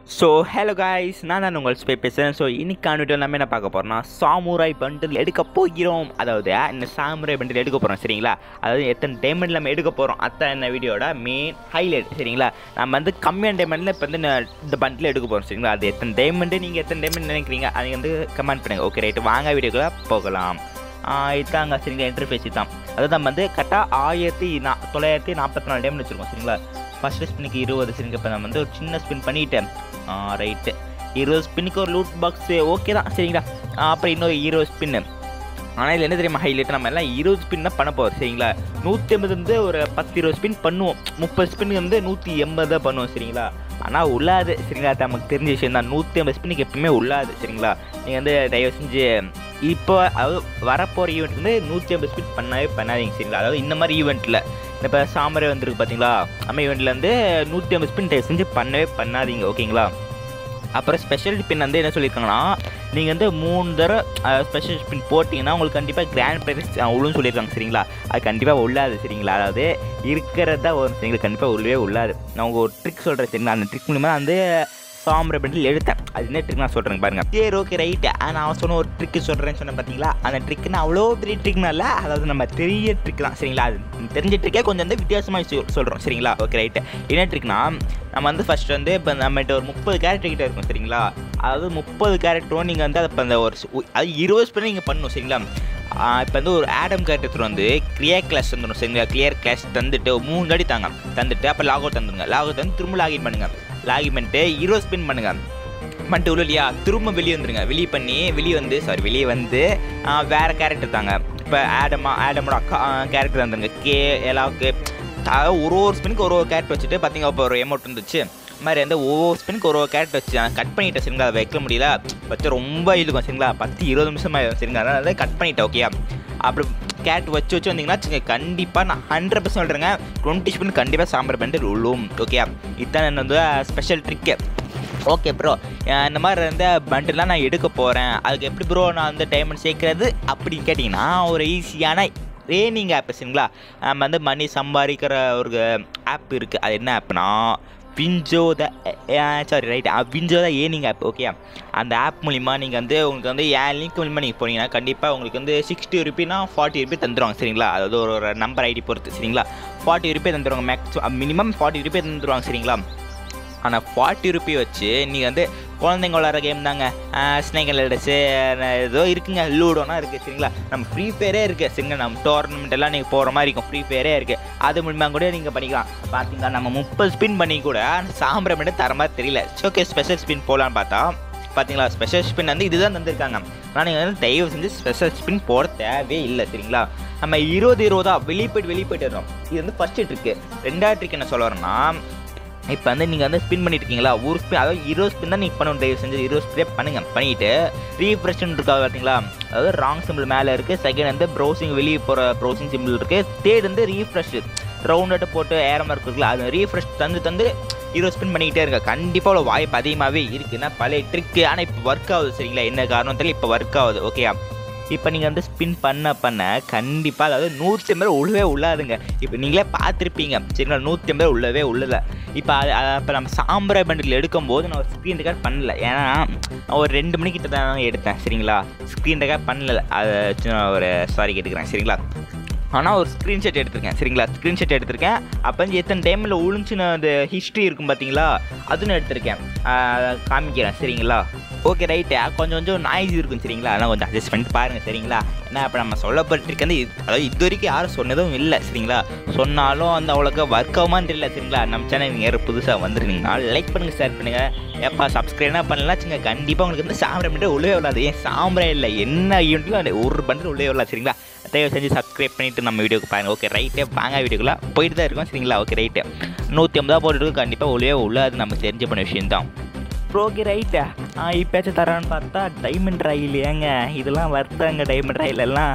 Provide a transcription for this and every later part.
so hello guys நான் தான் உங்கள் ஸ்பே பேசுகிறேன் ஸோ இன்னைக்கான வீடியோ நம்ம என்ன பார்க்க போகிறோம்னா சாமுராய் பண்டில் எடுக்க போகிறோம் அதாவது இந்த சாமுராய் பண்டில் எடுக்க போகிறோம் சரிங்களா அதாவது எத்தனை டைமண்ட் நம்ம எடுக்க போகிறோம் அதான் இந்த வீடியோட மெயின் ஹைலைட் சரிங்களா நம்ம வந்து கம்மியான டைமண்டில் இப்போ வந்து நான் இந்த பண்டில் எடுக்க போகிறோம் சரிங்களா அது எத்தனை டைமண்டு நீங்கள் எத்தனை டைமண்ட் நினைக்கிறீங்க அதை வந்து கமெண்ட் பண்ணுங்கள் ஓகே ரைட்டு வாங்க வீடியோக்குள்ளே போகலாம் இதாங்க சரிங்களா இன்டர்ஃபேஸ் தான் அதாவது நம்ம வந்து கரெக்டாக ஆயிரத்தி நா தொள்ளாயிரத்தி நாற்பத்தி நாலு டைம் வச்சுருக்கோம் சரிங்களா ஃபஸ்ட்டு ஸ்பின்னுக்கு இருபது சரிங்க இப்போ நம்ம வந்து ஒரு சின்ன ஸ்பின் பண்ணிவிட்டேன் ரைட்டு இருபது ஸ்பின்னுக்கு ஒரு லூட் பாக்ஸு ஓகே தான் சரிங்களா ஆ, அப்புறம் இன்னொரு இருபது ஸ்பின்னு ஆனால் இதில் என்ன தெரியுமா ஹைலைட் நம்ம எல்லாம் இருபது ஸ்பின் தான் பண்ண போகிறோம் சரிங்களா நூற்றி ஐம்பது வந்து ஒரு பத்து இருபது ஸ்பின் பண்ணுவோம் முப்பது ஸ்பின் வந்து நூற்றி எண்பது தான் பண்ணுவோம் சரிங்களா ஆனால் உள்ளாது சரிங்களா அது நமக்கு தெரிஞ்ச விஷயம் தான் நூற்றி ஐம்பது ஸ்பின்னுக்கு எப்பவுமே உள்ளாது சரிங்களா நீங்கள் வந்து தயவு செஞ்சு இப்போ அதாவது வரப்போகிற ஈவெண்ட் வந்து நூற்றி ஐம்பது ஸ்பின் பண்ணவே பண்ணாதீங்க சரிங்களா அதாவது இந்த மாதிரி ஈவெண்ட்டில் இப்போ சாமரே வந்திருக்கு பார்த்தீங்களா நம்ம ஈவெண்ட்டில் வந்து நூற்றி ஐம்பது ஸ்பின் தயவு செஞ்சு பண்ணவே பண்ணாதீங்க ஓகேங்களா அப்புறம் ஸ்பெஷல் பின் வந்து என்ன சொல்லியிருக்காங்கன்னா நீங்கள் வந்து மூணு தடவை ஸ்பெஷல் ஸ்பின் போட்டிங்கன்னா உங்களுக்கு கண்டிப்பாக கிராண்ட் ப்ரைஸ் உள்ளுன்னு சொல்லியிருக்காங்க சரிங்களா அது கண்டிப்பாக உள்ளாது சரிங்களா அதாவது இருக்கிறதா வரும் சரிங்களா கண்டிப்பாக உள்ளவே உள்ளாது நான் உங்களுக்கு ஒரு ட்ரிக் சொல்கிறேன் சரிங்களா அந்த ட்ரிக் மூலிமா வந்து சாம்பரை பண்டில் எடுத்தேன் அது என்ன ட்ரிக் நான் சொல்கிறேன் பாருங்க சரி ஓகே ரைட்டு நான் சொன்ன ஒரு ட்ரிக்கு சொல்கிறேன்னு சொன்னேன் பார்த்தீங்களா அந்த ட்ரிக்குன்னு அவ்வளோ பெரிய ட்ரிக்னா இல்லை அதாவது நம்ம தெரிய ட்ரிக் தான் சரிங்களா அது தெரிஞ்ச ட்ரிக்கே கொஞ்சம் வந்து வித்தியாசமாக சொல்கிறோம் சரிங்களா ஓகே ரைட்டு என்ன ட்ரிக்னா நம்ம வந்து ஃபஸ்ட் வந்து இப்போ நம்மகிட்ட ஒரு முப்பது கேரக்டர் கிட்ட இருக்கும் சரிங்களா அதாவது முப்பது கேரக்டரும் நீங்கள் வந்து அதை இப்போ அந்த ஒரு ஸ்- அது இருபது ஸ்பெண்ட் நீங்கள் பண்ணணும் சரிங்களா இப்போ வந்து ஒரு ஆடம் கேரக்டர் வந்து கிளியர் கிளாஸ் தந்துடும் சரிங்களா கிளியர் கிளாஸ் தந்துட்டு ஒரு மூணு தாடி தாங்க தந்துட்டு அப்போ லாக் அவுட் தந்துடுங்க லாக் அவுட் வந்து திரும்ப லாகின் பண்ணுங்க லாகின் பண்ணிட்டு இருபது ஸ்பின் பண்ணுங்க பண்ணிட்டு உள்ள இல்லையா திரும்ப வெளியே வந்துருங்க வெளியே பண்ணி வெளியே வந்து சாரி வெளியே வந்து ஆ, வேற கேரக்டர் தாங்க இப்போ ஆடமா ஆடமோட அக்கா கேரக்டர் தந்துருங்க கே எலாவுக்கு அதாவது ஒரு ஒரு ஸ்பின்னுக்கு ஒரு ஒரு கேரக்டர் வச்சுட்டு பார்த்தீங்க இப்போ ஒரு எமௌண்ட் இருந்துச்சு இது மாதிரி வந்து ஒவ்வொரு ஸ்பின்னுக்கு ஒரு ஒரு கேரக்டர் வச்சு நான் கட் பண்ணிட்டேன் சரிங்களா அதை வைக்க முடியல வச்சு ரொம்ப இழுக்கும் சரிங்களா பத்து இருபது நிமிஷம் ஆயிடும் சரிங்களா அதனால அதை கட் பண்ணிட்டேன் ஓகே அப்படி கேரட் வச்சு வச்சு வந்தீங்கன்னா வச்சுங்க கண்டிப்பாக நான் ஹண்ட்ரட் பர்சன்ட் சொல்கிறேங்க டுவெண்ட்டி ஸ்பின் கண்டிப்பாக சாம்பார் பண்ணிட்டு உள்ளும் ஓகே இதுதான் என்ன வந்து ஸ்பெஷல் ட்ரிக்கு ஓகே ப்ரோ இந்த மாதிரி இருந்த பண்டிலாம் நான் எடுக்க போகிறேன் அதுக்கு எப்படி ப்ரோ நான் வந்து டைமண்ட் சேர்க்கறது அப்படின்னு கேட்டிங்கன்னா ஒரு ஈஸியான ரேனிங் ஆப் சரிங்களா நம்ம வந்து மணி சம்பாதிக்கிற ஒரு ஆப் இருக்குது அது என்ன ஆப்னா Winzo the sorry right Winzo the ஏனிங் ஆப் ஓகே அந்த ஆப் மூலிமா நீங்கள் வந்து உங்களுக்கு வந்து என் லிங்க் மூலிமா நீங்கள் போனீங்கன்னா கண்டிப்பாக உங்களுக்கு வந்து சிக்ஸ்டி ருபீனா ஃபார்ட்டி ருபி தந்துடுவாங்க சரிங்களா அதாவது ஒரு ஒரு நம்பர் ஐடி பொறுத்து சரிங்களா ஃபார்ட்டி ருபி தந்துடுவாங்க மேக்ஸிமம் மினிமம் ஃபார்ட்டி ருபி தந்துடுவாங்க சரிங்களா ஆனால் ஃபார்ட்டி ருபி வச்சு நீங்கள் வந்து குழந்தைங்க விளாட்ற கேம் தாங்க ஸ்னேக் லேடஸு ஏதோ இருக்குங்க லூடோனா இருக்குது சரிங்களா நம்ம ஃப்ரீ ஃபயரே இருக்குது சரிங்களா நம்ம டோர்னமெண்ட் எல்லாம் நீங்கள் போகிற மாதிரி இருக்கும் ஃப்ரீ ஃபயரே இருக்குது அது மூலிமா கூட நீங்கள் பண்ணிக்கலாம் பார்த்தீங்களா நம்ம முப்பது ஸ்பின் பண்ணி கூட சாம்பரை மட்டும் தர மாதிரி தெரியல ஓகே ஸ்பெஷல் ஸ்பின் போகலான்னு பார்த்தா பார்த்தீங்களா ஸ்பெஷல் ஸ்பின் வந்து இதுதான் தந்திருக்காங்க ஆனால் நீங்கள் வந்து தயவு செஞ்சு ஸ்பெஷல் ஸ்பின் போட தேவையே இல்லை சரிங்களா நம்ம இருபது இருபதா வெளியே போயிட்டு வெளியே போயிட்டு வரோம் இது வந்து ஃபஸ்ட்டு ட்ரிக்கு ரெண்டாவது ட்ரிக் என்ன சொல்ல வரேன்னா இப்போ வந்து நீங்கள் வந்து ஸ்பின் பண்ணிட்டு இருக்கீங்களா ஒரு ஸ்பின் அதாவது இருபது ஸ்பின் தான் நீங்கள் பண்ணணும் தயவு செஞ்சு இருபது ஸ்பின் பண்ணுங்க பண்ணிட்டு ரீஃப்ரெஷ்னு இருக்கா பார்த்தீங்களா அதாவது ராங் சிம்பிள் மேலே இருக்குது செகண்ட் வந்து ப்ரௌசிங் வெளியே போகிற ப்ரௌசிங் சிம்பிள் இருக்குது தேர்ட் வந்து ரீஃப்ரெஷ் ரவுண்டட்டு போட்டு ஏரமாக இருக்குல்ல அது ரீஃப்ரெஷ் தந்து தந்து இருபது ஸ்பின் பண்ணிக்கிட்டே இருக்க கண்டிப்பாக அவ்வளோ வாய்ப்பு அதிகமாகவே இருக்குன்னா பழைய ட்ரிக்கு ஆனால் இப்போ ஒர்க் ஆகுது சரிங்களா என்ன காரணம் தெரியல இப்போ ஒர்க் ஆகுது ஓகே இப்போ நீங்கள் வந்து ஸ்பின் பண்ண பண்ண கண்டிப்பாக அதாவது நூற்றி ஐம்பது உள்ளவே உள்ளாதுங்க இப்போ நீங்களே பார்த்துருப்பீங்க சரிங்களா நூற்றி ஐம்பது உள்ளவே உள்ளல இப்போ அது இப்போ நம்ம சாம்பராய் பண்டில் எடுக்கும்போது நான் ஒரு ஸ்க்ரீன் ரெக்கார்ட் பண்ணல ஏன்னா நான் ஒரு ரெண்டு மணிக்கிட்ட தான் எடுத்தேன் சரிங்களா ஸ்க்ரீன் ரெக்கார்ட் பண்ணல அதை சின்ன ஒரு சாரி கேட்டுக்கிறேன் சரிங்களா ஆனால் ஒரு ஸ்க்ரீன்ஷாட் எடுத்திருக்கேன் சரிங்களா ஸ்க்ரீன்ஷாட் எடுத்திருக்கேன் அப்போ வந்து எத்தனை டைமில் ஒழிஞ்சுன அந்த ஹிஸ்ட்ரி இருக்கும் பார்த்தீங்களா அதுவும் நான் எடுத்திருக்கேன் ஆஹ் காமிக்கிறேன் சரிங்களா ஓகே ரைட்டு கொஞ்சம் கொஞ்சம் நாய்ஸ் இருக்கும் சரிங்களா அதெல்லாம் கொஞ்சம் அட்ஜஸ்ட் பண்ணிட்டு பாருங்கள் சரிங்களா ஏன்னா இப்போ நம்ம சொல்லப்பட்டிருக்கு வந்து இது- அதாவது இது வரைக்கும் யாரும் சொன்னதும் இல்லை சரிங்களா சொன்னாலும் அந்த அவ்வளோக்கா ஒர்க் ஆகுமான்னு தெரியல சரிங்களா நம்ம சேனல் நீங்கள் யாரும் புதுசாக வந்துருந்தீங்கன்னா லைக் பண்ணுங்கள் ஷேர் பண்ணுங்கள் எப்போ சப்ஸ்கிரைப்னா பண்ணலாம் வச்சுங்க கண்டிப்பாக உங்களுக்கு வந்து சாம்பரை மட்டும் உள்ளே விடாது ஏன் சாம்பரே இல்லை என்ன ஈவெண்ட்லையும் அந்த ஒரு பண்டில் உள்ளே விடலாம் சரிங்களா தயவு செஞ்சு சப்ஸ்கிரைப் பண்ணிவிட்டு நம்ம வீடியோக்கு பாருங்கள் ஓகே ரைட்டு வாங்க வீடியோக்குள்ள போயிட்டு தான் இருக்கோம் சரிங்களா ஓகே ரைட்டு நூற்றி ஐம்பதா போட்டுருக்கு கண்டிப்பாக உள்ளே உள்ளாது நம்ம தெரிஞ்ச பண்ண விஷயம் தான் ப்ரோகே ரைட்டா ஆ இப்போச்சும் தரான்னு பார்த்தா டைமண்ட் ராயில் ஏங்க இதெல்லாம் வருத்தாங்க டைமண்ட் ராயில் எல்லாம்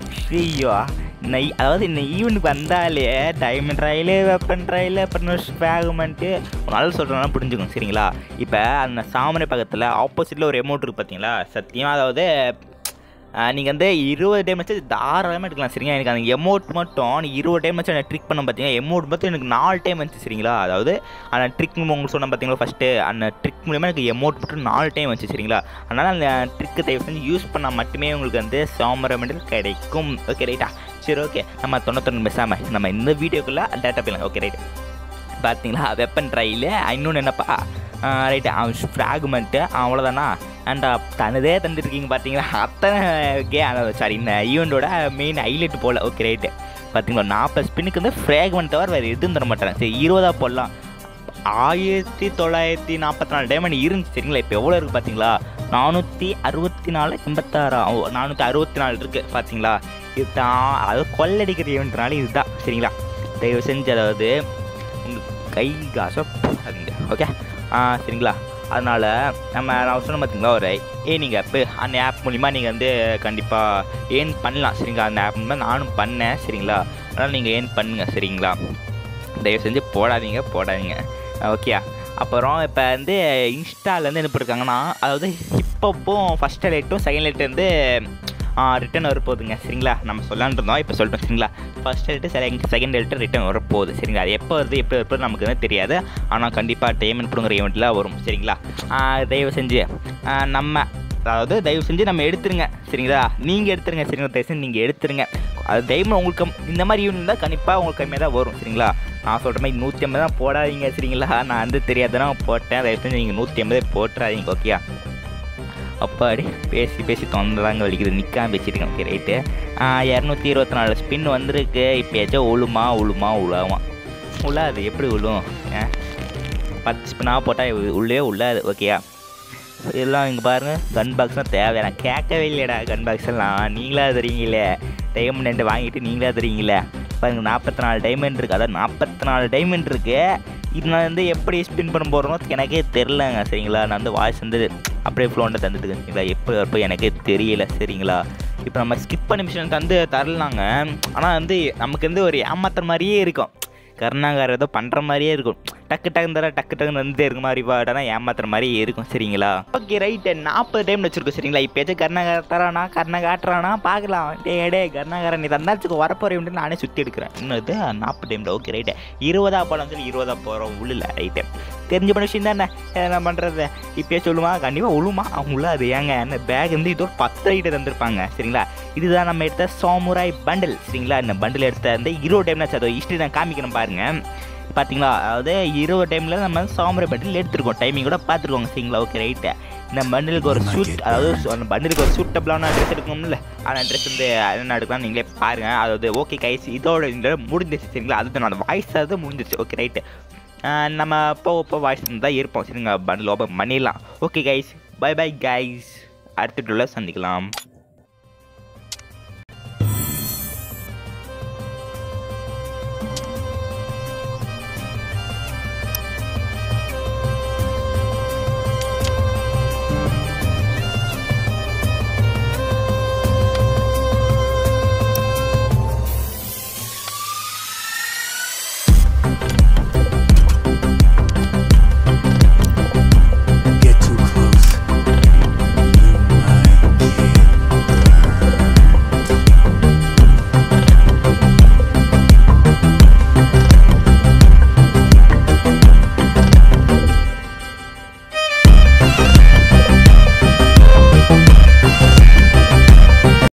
ஐயோ நெய் அதாவது இந்த ஈவெண்ட்டுக்கு வந்தாலே டைமண்ட் ராயிலு வெப்பன் ராயில் அப்புறம் ஸ்பேகுமெண்ட்டு நல்லா சொல்கிறேன்னா புரிஞ்சுக்கணும் சரிங்களா இப்போ அந்த சாமனை பக்கத்தில் ஆப்போசிட்டில் ஒரு எமௌண்ட் இருக்குது பார்த்தீங்களா சத்தியமாக அதாவது நீங்கள் வந்து இருபது டைம் வச்சு தாராளமாக எடுக்கலாம் சரிங்களா எனக்கு அந்த எமௌண்ட் மட்டும் நீ இருபது டைம் வச்சு நான் ட்ரிக் பண்ண பார்த்தீங்கன்னா எமௌண்ட் மட்டும் எனக்கு நாலு டைம் வந்துச்சு சரிங்களா அதாவது அந்த ட்ரிக் உங்களுக்கு சொன்ன பார்த்தீங்களா ஃபஸ்ட்டு அந்த ட்ரிக் மூலிமா எனக்கு எமௌண்ட் மட்டும் நாலு டைம் வந்துச்சு சரிங்களா அதனால் அந்த ட்ரிக்கு தயவு செஞ்சு யூஸ் பண்ணால் மட்டுமே உங்களுக்கு வந்து சாமர மெடல் கிடைக்கும் ஓகே ரைட்டா சரி ஓகே நம்ம தொண்ணூத்தொன்று பேசாமல் நம்ம இந்த வீடியோக்குள்ளே டேட்டா போயிடலாம் ஓகே ரைட் பார்த்தீங்களா வெப்பன் ட்ரையில் இன்னொன்று என்னப்பா ரைட்டு அவன் ஃப்ராக்மெண்ட்டு அவ்வளோதானா அண்ட் தனதே தந்துருக்கீங்க பார்த்தீங்களா அத்தனை கே சாரி இந்த ஈவெண்ட்டோட மெயின் ஹைலைட் போல் ஓகே ரைட்டு பார்த்தீங்களா நாற்பது ஸ்பின்னுக்கு வந்து ஃப்ராக்மெண்ட் தவிர வேறு எதுவும் தர மாட்டேன் சரி இருபதா போடலாம் ஆயிரத்தி தொள்ளாயிரத்தி நாற்பத்தி நாலு டைமண்ட் இருந்துச்சு சரிங்களா இப்போ எவ்வளோ இருக்குது பார்த்தீங்களா நானூற்றி அறுபத்தி நாலு எண்பத்தாறு நானூற்றி அறுபத்தி நாலு இருக்குது பார்த்தீங்களா இதுதான் அது கொள்ளடிக்கிற ஈவெண்ட்னால இதுதான் சரிங்களா தயவு செஞ்சு அதாவது உங்கள் கை காசை போடாதீங்க ஓகே ஆ சரிங்களா அதனால் நம்ம நான் சொன்ன பார்த்தீங்களா ஒரு ஏர்னிங் ஆப்பு அந்த ஆப் மூலிமா நீங்கள் வந்து கண்டிப்பாக ஏர்ன் பண்ணலாம் சரிங்களா அந்த ஆப் மூலிமா நானும் பண்ணேன் சரிங்களா அதனால் நீங்கள் ஏர்ன் பண்ணுங்கள் சரிங்களா தயவு செஞ்சு போடாதீங்க போடாதீங்க ஓகே அப்புறம் இப்போ வந்து இன்ஸ்டாலேருந்து என்ன பண்ணிருக்காங்கன்னா அதாவது ஹிப்பப்பும் ஃபஸ்ட் லைட்டும் செகண்ட் லைட் வந்து ரிட்டன் வரப்போகுதுங்க சரிங்களா நம்ம சொல்லான்னு இருந்தோம் இப்போ சொல்லிட்டோம் சரிங்களா first light second second light return வரப்போகுது சரிங்களா அது எப்போ வருது எப்போ வருது நமக்கு வந்து தெரியாது ஆனால் கண்டிப்பாக டைமண்ட் பிடுங்குற ஈவெண்ட்டில் வரும் சரிங்களா தயவு செஞ்சு நம்ம அதாவது தயவு செஞ்சு நம்ம எடுத்துருங்க சரிங்களா நீங்கள் எடுத்துருங்க சரிங்களா தயவு செஞ்சு நீங்கள் எடுத்துருங்க அது தைரியமாக உங்களுக்கு இந்த மாதிரி ஈவெண்ட் தான் கண்டிப்பாக உங்களுக்கு கம்மியாக தான் வரும் சரிங்களா நான் சொல்கிற மாதிரி நூற்றி ஐம்பது தான் போடாதீங்க சரிங்களா நான் வந்து தெரியாதுன்னா போட்டேன் தயவு செஞ்சு நீங்கள் நூற்றி ஐம்பதே போட்டுறாதீங்க ஓகேயா அப்பாடி பேசி பேசி தொந்ததாங்க வலிக்குது நிற்காம பேசிட்டு ஓகே ரைட்டு இரநூத்தி இருபத்தி நாலு ஸ்பின் வந்திருக்கு இப்போ ஏச்சும் உழுமா உழுமா உழாமா உழாது எப்படி உழும் பத்து ஸ்பின்னாக போட்டால் உள்ளே உள்ளாது ஓகேயா எல்லாம் இங்கே பாருங்கள் கன் பாக்ஸ்லாம் தேவை நான் கேட்கவே இல்லைடா கன் பாக்ஸ் எல்லாம் நீங்களா தரீங்களே டைமண்ட் ரெண்டு வாங்கிட்டு நீங்களா தரீங்களே பாருங்க நாற்பத்தி நாலு டைமண்ட் இருக்குது அதான் நாற்பத்தி நாலு டைமண்ட் இருக்குது இது நான் வந்து எப்படி ஸ்பின் பண்ண போகிறோம் எனக்கே தெரிலங்க சரிங்களா நான் வந்து வாய்ஸ் வந்து அப்படியே ஃப்ளோண்ட தந்துட்டு சரிங்களா எப்படி வரப்போ எனக்கே தெரியல சரிங்களா இப்போ நம்ம ஸ்கிப் பண்ண மிஷின் தந்து தரலாங்க ஆனால் வந்து நமக்கு வந்து ஒரு ஏமாத்துற மாதிரியே இருக்கும் கருணாகாரம் ஏதோ பண்ணுற மாதிரியே இருக்கும் டக்கு டக்குன்னு தர டக்கு டக்குன்னு வந்துட்டே இருக்க மாதிரி பாடனா ஏமாத்துற மாதிரி இருக்கும் சரிங்களா ஓகே ரைட்டு நாற்பது டைம் வச்சிருக்கோம் சரிங்களா இப்போ ஏதாச்சும் கருணாகார தரானா கருணா காட்டுறானா பார்க்கலாம் டே டே கருணாகாரன் நீ தந்தாச்சுக்கு வரப்போறேன் நானே சுற்றி எடுக்கிறேன் இன்னும் இது நாற்பது டைமில் ஓகே ரைட்டு இருபதா படம் சொல்லி இருபதா போகிறோம் உள்ள ரைட்டு தெரிஞ்ச பண்ண விஷயம் தானே என்ன பண்ணுறது இப்பயே சொல்லுமா கண்டிப்பாக உழுமா உள்ள அது ஏங்க என்ன பேக் வந்து இதோ பத்து ஐட்டு தந்திருப்பாங்க சரிங்களா இதுதான் நம்ம எடுத்த சோமுராய் பண்டில் சரிங்களா இந்த பண்டில் எடுத்த அந்த இருபது டைம்னாச்சு அதை ஹிஸ்ட்ரி நான் காமிக்கணும் பாருங்கள் பார்த்தீங்களா அதாவது இருபது டைமில் நம்ம சாமரை பண்டில் எடுத்துருக்கோம் டைமிங் கூட பார்த்துருக்கோங்க சரிங்களா ஓகே ரைட்டு இந்த பண்டிலுக்கு ஒரு சூட் அதாவது அந்த பண்டிலுக்கு ஒரு சூட்டபிளான ட்ரெஸ் எடுக்கணும்ல அந்த ட்ரெஸ் வந்து என்ன எடுக்கலாம் நீங்களே பாருங்கள் அதாவது ஓகே கைஸ் இதோட இந்த முடிஞ்சிச்சு சரிங்களா அது அந்த வாய்ஸ் அது முடிஞ்சிச்சு ஓகே ரைட்டு நம்ம போக போக வாய்ஸ் தான் இருப்போம் சரிங்களா பண்டில் ஓப்பன் பண்ணிடலாம் okay guys bye bye guys அடுத்த வீடியோவில் சந்திக்கலாம்